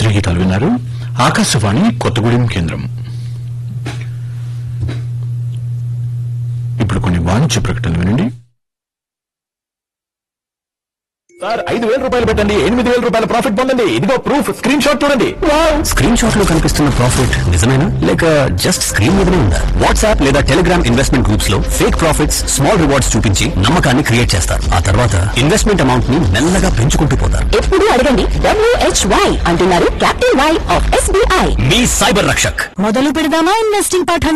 మధుర గీతాలు విన్నారు ఆకాశవాణి కొత్తగూడెం కేంద్రం ఇప్పుడు కొన్ని వాణిజ్య ప్రకటనలు వినండి సార్ ఐదు వేల రూపాయలు పెట్టండి ఎనిమిది వేల రూపాయల ప్రాఫిట్ పొందండి ఇదిగో ప్రూఫ్ స్క్రీన్ షాట్ చూడండి స్క్రీన్ షాట్ లో కనిపిస్తున్న ప్రాఫిట్ నిజమేనా లేక జస్ట్ స్క్రీన్ మీదనే ఉందా వాట్సాప్ లేదా టెలిగ్రామ్ ఇన్వెస్ట్మెంట్ గ్రూప్స్ లో ఫేక్ ప్రాఫిట్స్ స్మాల్ రివార్డ్స్ చూపించి నమ్మకాన్ని క్రియేట్ చేస్తారు ఆ తర్వాత ఇన్వెస్ట్మెంట్ అమౌంట్ ని మెల్లగా పెంచుకుంటూ పోతారు ఎప్పుడు అడగండి డబ్ల్యూహెచ్వై అంటున్నారు కెప్టెన్ వై ఆఫ్ ఎస్బీఐ మీ సైబర్ రక్షక్ మొదలు పెడదామా ఇన్వెస్టింగ్ పాఠం